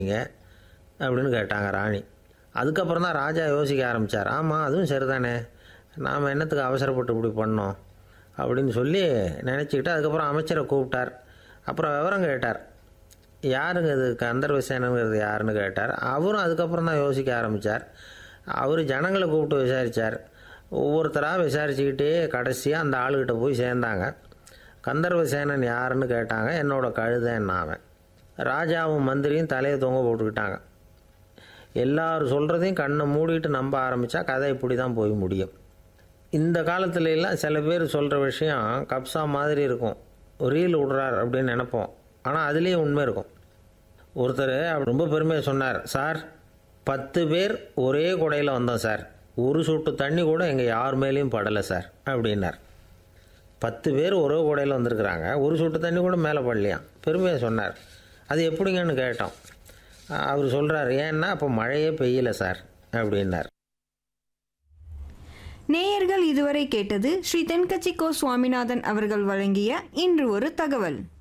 நீங்க அப்படின்னு கேட்டாங்க ராணி அதுக்கப்புறம் தான் ராஜா யோசிக்க ஆரம்பித்தார் ஆமாம் அதுவும் சரிதானே நாம் என்னத்துக்கு அவசரப்பட்டு இப்படி பண்ணோம் அப்படின்னு சொல்லி நினச்சிக்கிட்டு அதுக்கப்புறம் அமைச்சரை கூப்பிட்டார் அப்புறம் விவரம் கேட்டார் யாருங்க இது கந்தர்வசேனங்கிறது யாருன்னு கேட்டார் அவரும் அதுக்கப்புறம் தான் யோசிக்க ஆரம்பித்தார் அவர் ஜனங்களை கூப்பிட்டு விசாரித்தார் ஒவ்வொருத்தராக விசாரிச்சுக்கிட்டே கடைசியாக அந்த ஆளுகிட்ட போய் சேர்ந்தாங்க கந்தர்வசேனன் யாருன்னு கேட்டாங்க என்னோட கழுதைன்னு அவன் ராஜாவும் மந்திரியும் தலையை தொங்க போட்டுக்கிட்டாங்க எல்லாரும் சொல்கிறதையும் கண்ணை மூடிட்டு நம்ப ஆரம்பித்தா கதை இப்படி தான் போய் முடியும் இந்த காலத்துல எல்லாம் சில பேர் சொல்கிற விஷயம் கப்சா மாதிரி இருக்கும் ரீல் விடுறார் அப்படின்னு நினைப்போம் ஆனால் அதுலேயும் உண்மை இருக்கும் ஒருத்தர் அவர் ரொம்ப பெருமையாக சொன்னார் சார் பத்து பேர் ஒரே குடையில் வந்தோம் சார் ஒரு சொட்டு தண்ணி கூட எங்கள் யார் மேலேயும் படலை சார் அப்படின்னார் பத்து பேர் ஒரே கூடையில் வந்திருக்கிறாங்க ஒரு சொட்டு தண்ணி கூட மேலே படலையாம் பெருமையாக சொன்னார் அது எப்படிங்கன்னு கேட்டோம் அவர் சொல்கிறார் ஏன்னா அப்போ மழையே பெய்யல சார் அப்படின்னார் நேயர்கள் இதுவரை கேட்டது ஸ்ரீ தென்கட்சி கோ சுவாமிநாதன் அவர்கள் வழங்கிய இன்று ஒரு தகவல்